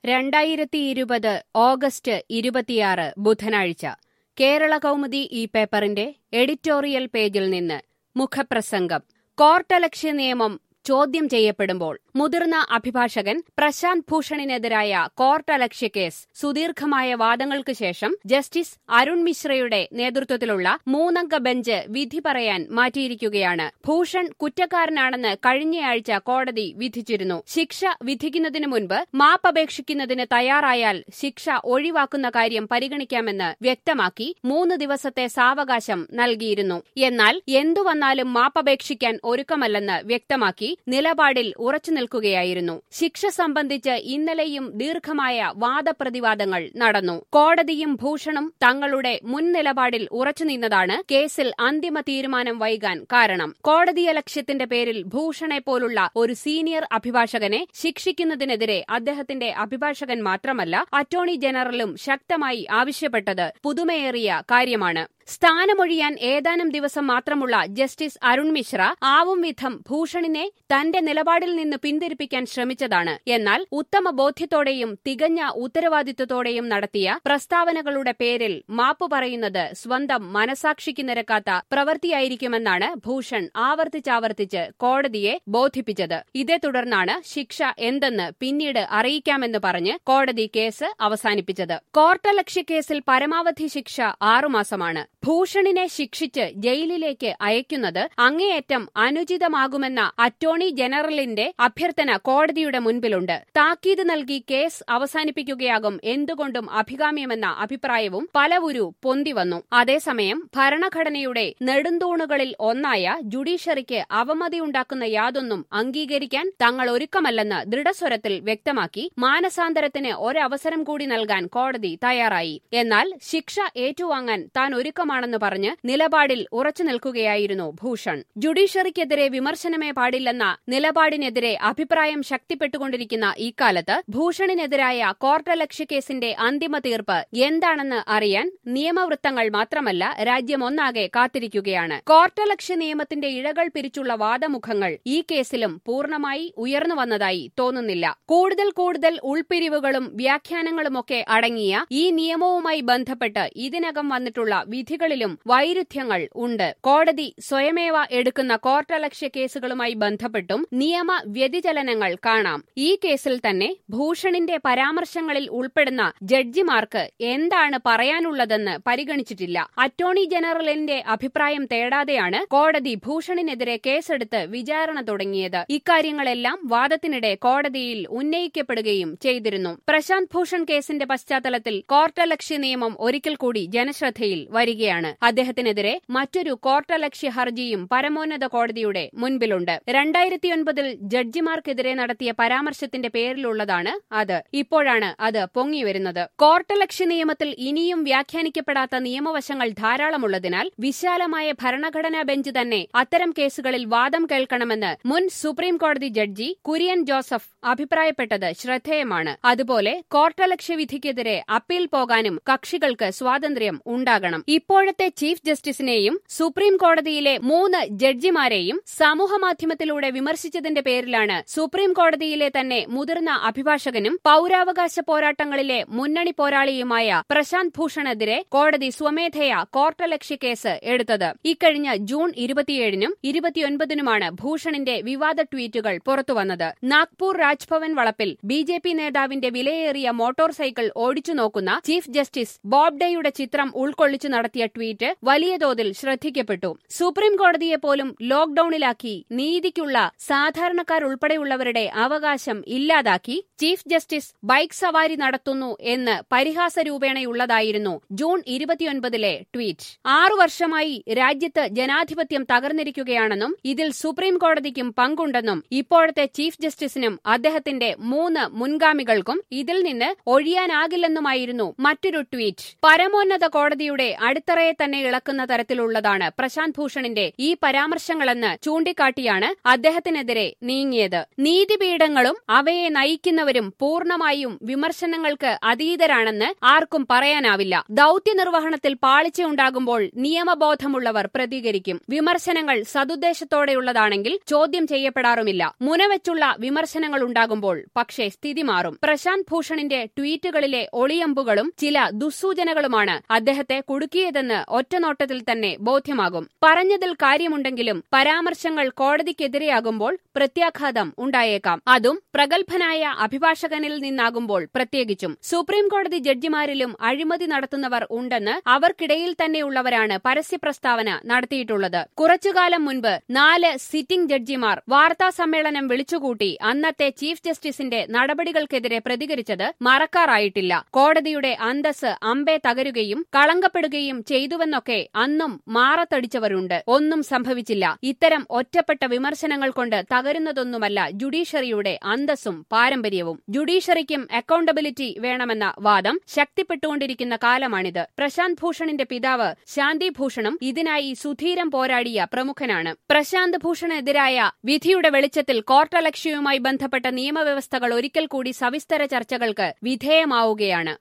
രണ്ടായിരത്തി ഇരുപത് ഓഗസ്റ്റ് ഇരുപത്തിയാറ് ബുധനാഴ്ച കേരള കൗമുദി ഈ പേപ്പറിന്റെ എഡിറ്റോറിയൽ പേജിൽ നിന്ന് മുഖപ്രസംഗം കോർട്ടലക്ഷ്യ നിയമം ചോദ്യം ചെയ്യപ്പെടുമ്പോൾ മുതിർന്ന അഭിഭാഷകൻ പ്രശാന്ത് ഭൂഷണിനെതിരായ കോർട്ടലക്ഷ്യ കേസ് സുദീർഘമായ വാദങ്ങൾക്ക് ശേഷം ജസ്റ്റിസ് അരുൺ മിശ്രയുടെ നേതൃത്വത്തിലുള്ള മൂന്നംഗ ബെഞ്ച് വിധി പറയാൻ മാറ്റിയിരിക്കുകയാണ് ഭൂഷൺ കുറ്റക്കാരനാണെന്ന് കഴിഞ്ഞയാഴ്ച കോടതി വിധിച്ചിരുന്നു ശിക്ഷ വിധിക്കുന്നതിന് മുൻപ് മാപ്പപേക്ഷിക്കുന്നതിന് തയ്യാറായാൽ ശിക്ഷ ഒഴിവാക്കുന്ന കാര്യം പരിഗണിക്കാമെന്ന് വ്യക്തമാക്കി മൂന്ന് ദിവസത്തെ സാവകാശം നൽകിയിരുന്നു എന്നാൽ എന്തു വന്നാലും മാപ്പപേക്ഷിക്കാൻ ഒരുക്കമല്ലെന്ന് വ്യക്തമാക്കി നിലപാടിൽ ഉറച്ചു നിൽക്കുകയായിരുന്നു ശിക്ഷ സംബന്ധിച്ച് ഇന്നലെയും ദീർഘമായ വാദപ്രതിവാദങ്ങൾ നടന്നു കോടതിയും ഭൂഷണും തങ്ങളുടെ മുൻ നിലപാടിൽ ഉറച്ചുനിന്നതാണ് കേസിൽ അന്തിമ തീരുമാനം വൈകാൻ കാരണം കോടതിയ ലക്ഷ്യത്തിന്റെ പേരിൽ ഭൂഷണെ പോലുള്ള ഒരു സീനിയർ അഭിഭാഷകനെ ശിക്ഷിക്കുന്നതിനെതിരെ അദ്ദേഹത്തിന്റെ അഭിഭാഷകൻ മാത്രമല്ല അറ്റോർണി ജനറലും ശക്തമായി ആവശ്യപ്പെട്ടത് പുതുമയേറിയ കാര്യമാണ് സ്ഥാനമൊഴിയാൻ ഏതാനും ദിവസം മാത്രമുള്ള ജസ്റ്റിസ് അരുൺ മിശ്ര ആവും വിധം ഭൂഷണിനെ തന്റെ നിലപാടിൽ നിന്ന് പിന്തിരിപ്പിക്കാൻ ശ്രമിച്ചതാണ് എന്നാൽ ഉത്തമ ബോധ്യത്തോടെയും തികഞ്ഞ ഉത്തരവാദിത്വത്തോടെയും നടത്തിയ പ്രസ്താവനകളുടെ പേരിൽ മാപ്പു പറയുന്നത് സ്വന്തം മനസാക്ഷിക്ക് നിരക്കാത്ത പ്രവൃത്തിയായിരിക്കുമെന്നാണ് ഭൂഷൺ ആവർത്തിച്ചാവർത്തിച്ച് കോടതിയെ ബോധിപ്പിച്ചത് ഇതേ തുടർന്നാണ് ശിക്ഷ എന്തെന്ന് പിന്നീട് അറിയിക്കാമെന്ന് പറഞ്ഞ് കോടതി കേസ് അവസാനിപ്പിച്ചത് കോർട്ടലക്ഷ്യ കേസിൽ പരമാവധി ശിക്ഷ ആറുമാസമാണ് ഭൂഷണിനെ ശിക്ഷിച്ച് ജയിലിലേക്ക് അയക്കുന്നത് അങ്ങേയറ്റം അനുചിതമാകുമെന്ന അറ്റോർണി ജനറലിന്റെ അഭ്യർത്ഥന കോടതിയുടെ മുൻപിലുണ്ട് താക്കീത് നൽകി കേസ് അവസാനിപ്പിക്കുകയാകും എന്തുകൊണ്ടും അഭികാമ്യമെന്ന അഭിപ്രായവും പലവുരു പൊന്തിവന്നു അതേസമയം ഭരണഘടനയുടെ നെടുന്തൂണുകളിൽ ഒന്നായ ജുഡീഷ്യറിക്ക് അവമതിയുണ്ടാക്കുന്ന യാതൊന്നും അംഗീകരിക്കാൻ തങ്ങൾ ഒരുക്കമല്ലെന്ന് ദൃഢസ്വരത്തിൽ വ്യക്തമാക്കി മാനസാന്തരത്തിന് ഒരവസരം കൂടി നൽകാൻ കോടതി തയ്യാറായി എന്നാൽ ശിക്ഷ ഏറ്റുവാങ്ങാൻ താൻ ഒരുക്കമാണെന്ന് പറഞ്ഞ് നിലപാടിൽ ഉറച്ചു നിൽക്കുകയായിരുന്നു ഭൂഷൺ ജുഡീഷ്യറിക്കെതിരെ വിമർശനമേ പാടില്ലെന്ന നിലപാടിനെതിരെ അഭിപ്രായം ശക്തിപ്പെട്ടുകൊണ്ടിരിക്കുന്ന ഇക്കാലത്ത് ഭൂഷണിനെതിരായ കോർട്ടലക്ഷ്യ കേസിന്റെ അന്തിമ തീർപ്പ് എന്താണെന്ന് അറിയാൻ നിയമവൃത്തങ്ങൾ മാത്രമല്ല രാജ്യമൊന്നാകെ കാത്തിരിക്കുകയാണ് കോർട്ടലക്ഷ്യ നിയമത്തിന്റെ ഇഴകൾ പിരിച്ചുള്ള വാദമുഖങ്ങൾ ഈ കേസിലും പൂർണ്ണമായി ഉയർന്നു വന്നതായി തോന്നുന്നില്ല കൂടുതൽ കൂടുതൽ ഉൾപിരിവുകളും വ്യാഖ്യാനങ്ങളുമൊക്കെ അടങ്ങിയ ഈ നിയമവുമായി ബന്ധപ്പെട്ട് ഇതിനകം വന്നിട്ടുള്ള വിധികളിലും വൈരുദ്ധ്യങ്ങൾ ഉണ്ട് കോടതി സ്വയമേവ എടുക്കുന്ന കോർട്ടലക്ഷ്യ കേസുകളുമായി ബന്ധപ്പെട്ടും നിയമ വ്യതിചലനങ്ങൾ കാണാം ഈ കേസിൽ തന്നെ ഭൂഷണിന്റെ പരാമർശങ്ങളിൽ ഉൾപ്പെടുന്ന ജഡ്ജിമാർക്ക് എന്താണ് പറയാനുള്ളതെന്ന് പരിഗണിച്ചിട്ടില്ല അറ്റോർണി ജനറലിന്റെ അഭിപ്രായം തേടാതെയാണ് കോടതി ഭൂഷണിനെതിരെ കേസെടുത്ത് വിചാരണ തുടങ്ങിയത് ഇക്കാര്യങ്ങളെല്ലാം വാദത്തിനിടെ കോടതിയിൽ ഉന്നയിക്കപ്പെടുകയും ചെയ്തിരുന്നു പ്രശാന്ത് ഭൂഷൺ കേസിന്റെ പശ്ചാത്തലത്തിൽ കോർട്ടലക്ഷ്യ നിയമം ഒരിക്കൽ കൂടി ജനശ്രദ്ധയിൽ വരികയാണ് അദ്ദേഹത്തിനെതിരെ മറ്റൊരു കോർട്ടലക്ഷ്യ ഹർജിയും പരമോന്നത കോടതിയുടെ മുൻപിലുണ്ട് രണ്ടായിരത്തിയൊൻപതിൽ ജഡ്ജിമാർക്കെതിരെ നടത്തിയ പരാമർശത്തിന്റെ പേരിലുള്ളതാണ് അത് ഇപ്പോഴാണ് അത് പൊങ്ങിവരുന്നത് കോർട്ടലക്ഷ്യ നിയമത്തിൽ ഇനിയും വ്യാഖ്യാനിക്കപ്പെടാത്ത നിയമവശങ്ങൾ ധാരാളമുള്ളതിനാൽ വിശാലമായ ഭരണഘടനാ ബെഞ്ച് തന്നെ അത്തരം കേസുകളിൽ വാദം കേൾക്കണമെന്ന് മുൻ സുപ്രീം കോടതി ജഡ്ജി കുര്യൻ ജോസഫ് അഭിപ്രായപ്പെട്ടത് ശ്രദ്ധേയമാണ് അതുപോലെ കോർട്ടലക്ഷ്യ വിധിക്കെതിരെ അപ്പീൽ പോകാനും കക്ഷികൾക്ക് സ്വാതന്ത്ര്യം ഉണ്ടാകണം ഇപ്പോഴത്തെ ചീഫ് ജസ്റ്റിസിനെയും സുപ്രീം കോടതിയിലെ മൂന്ന് ജഡ്ജിമാരെയും സമൂഹമാധ്യമത്തിലൂടെ വിമർശിച്ചതിന്റെ പേരിലാണ് സുപ്രീം കോടതിയിലെ തന്നെ മുതിർന്ന അഭിഭാഷകനും പൌരാവകാശ പോരാട്ടങ്ങളിലെ മുന്നണി പോരാളിയുമായ പ്രശാന്ത് ഭൂഷണെതിരെ കോടതി സ്വമേധയാ കോർട്ടലക്ഷ്യ കേസ് എടുത്തത് ഇക്കഴിഞ്ഞ ജൂൺ ഇരുപത്തിയേഴിനും ഇരുപത്തിയൊൻപതിനുമാണ് ഭൂഷണിന്റെ വിവാദ ട്വീറ്റുകൾ പുറത്തുവന്നത് നാഗ്പൂർ രാജ്ഭവൻ വളപ്പിൽ ബി ജെ പി നേതാവിന്റെ വിലയേറിയ മോട്ടോർ സൈക്കിൾ ഓടിച്ചു നോക്കുന്ന ചീഫ് ജസ്റ്റിസ് ബോബ്ഡെയുടെ ചിത്രം ഉൾക്കൊള്ളിച്ചു നടത്തിയ ട്വീറ്റ് വലിയ തോതിൽ ശ്രദ്ധിക്കപ്പെട്ടു സുപ്രീം കോടതിയെ പോലും ലോക്ഡൌണിലാക്കി നീതിക്കുള്ള സാധാരണക്കാരുൾപ്പെടെയുള്ളവരുടെ അവകാശം ഇല്ലാതാക്കി ചീഫ് ജസ്റ്റിസ് ബൈക്ക് സവാരി നടത്തുന്നു എന്ന് പരിഹാസ രൂപേണയുള്ളതായിരുന്നു ജൂൺ ഇരുപത്തിയൊൻപതിലെ ട്വീറ്റ് ആറു വർഷമായി രാജ്യത്ത് ജനാധിപത്യം തകർന്നിരിക്കുകയാണെന്നും ഇതിൽ സുപ്രീം കോടതിക്കും പങ്കുണ്ടെന്നും ഇപ്പോഴത്തെ ചീഫ് ജസ്റ്റിസിനും അദ്ദേഹത്തിന്റെ മൂന്ന് മുൻഗാമികൾക്കും ഇതിൽ നിന്ന് ഒഴിയാനാകില്ലെന്നുമായിരുന്നു മറ്റൊരു ട്വീറ്റ് പരമോന്നത കോടതിയുടെ അടുത്ത അടിത്തറയെ തന്നെ ഇളക്കുന്ന തരത്തിലുള്ളതാണ് പ്രശാന്ത് ഭൂഷണിന്റെ ഈ പരാമർശങ്ങളെന്ന് ചൂണ്ടിക്കാട്ടിയാണ് അദ്ദേഹത്തിനെതിരെ നീങ്ങിയത് നീതിപീഠങ്ങളും അവയെ നയിക്കുന്നവരും പൂർണ്ണമായും വിമർശനങ്ങൾക്ക് അതീതരാണെന്ന് ആർക്കും പറയാനാവില്ല ദൌത്യ നിർവഹണത്തിൽ പാളിച്ചയുണ്ടാകുമ്പോൾ നിയമബോധമുള്ളവർ പ്രതികരിക്കും വിമർശനങ്ങൾ സതുദ്ദേശത്തോടെയുള്ളതാണെങ്കിൽ ചോദ്യം ചെയ്യപ്പെടാറുമില്ല മുനവെച്ചുള്ള വിമർശനങ്ങൾ ഉണ്ടാകുമ്പോൾ പക്ഷേ സ്ഥിതി മാറും പ്രശാന്ത് ഭൂഷണിന്റെ ട്വീറ്റുകളിലെ ഒളിയമ്പുകളും ചില ദുസ്സൂചനകളുമാണ് അദ്ദേഹത്തെ കുടുക്കിയതെന്ന് ഒറ്റനോട്ടത്തിൽ തന്നെ ബോധ്യമാകും പറഞ്ഞതിൽ കാര്യമുണ്ടെങ്കിലും പരാമർശങ്ങൾ കോടതിക്കെതിരെയാകുമ്പോൾ പ്രത്യാഘാതം ഉണ്ടായേക്കാം അതും പ്രഗത്ഭനായ അഭിഭാഷകനിൽ നിന്നാകുമ്പോൾ പ്രത്യേകിച്ചും സുപ്രീം കോടതി ജഡ്ജിമാരിലും അഴിമതി നടത്തുന്നവർ ഉണ്ടെന്ന് അവർക്കിടയിൽ തന്നെയുള്ളവരാണ് പരസ്യ പ്രസ്താവന നടത്തിയിട്ടുള്ളത് കുറച്ചുകാലം മുൻപ് നാല് സിറ്റിംഗ് ജഡ്ജിമാർ വാർത്താ സമ്മേളനം വിളിച്ചുകൂട്ടി അന്നത്തെ ചീഫ് ജസ്റ്റിസിന്റെ നടപടികൾക്കെതിരെ പ്രതികരിച്ചത് മറക്കാറായിട്ടില്ല കോടതിയുടെ അന്തസ് അമ്പെ തകരുകയും കളങ്കപ്പെടുകയും ചെയ്തുവെന്നൊക്കെ അന്നും മാറത്തടിച്ചവരുണ്ട് ഒന്നും സംഭവിച്ചില്ല ഇത്തരം ഒറ്റപ്പെട്ട വിമർശനങ്ങൾ കൊണ്ട് തകരുന്നതൊന്നുമല്ല ജുഡീഷ്യറിയുടെ അന്തസ്സും പാരമ്പര്യവും ജുഡീഷ്യറിക്കും അക്കൌണ്ടബിലിറ്റി വേണമെന്ന വാദം ശക്തിപ്പെട്ടുകൊണ്ടിരിക്കുന്ന കാലമാണിത് പ്രശാന്ത് ഭൂഷണിന്റെ പിതാവ് ശാന്തി ഭൂഷണും ഇതിനായി സുധീരം പോരാടിയ പ്രമുഖനാണ് പ്രശാന്ത് ഭൂഷണെതിരായ വിധിയുടെ വെളിച്ചത്തിൽ കോർട്ടലക്ഷ്യവുമായി ബന്ധപ്പെട്ട നിയമവ്യവസ്ഥകൾ ഒരിക്കൽ കൂടി സവിസ്തര ചർച്ചകൾക്ക് വിധേയമാവുകയാണ്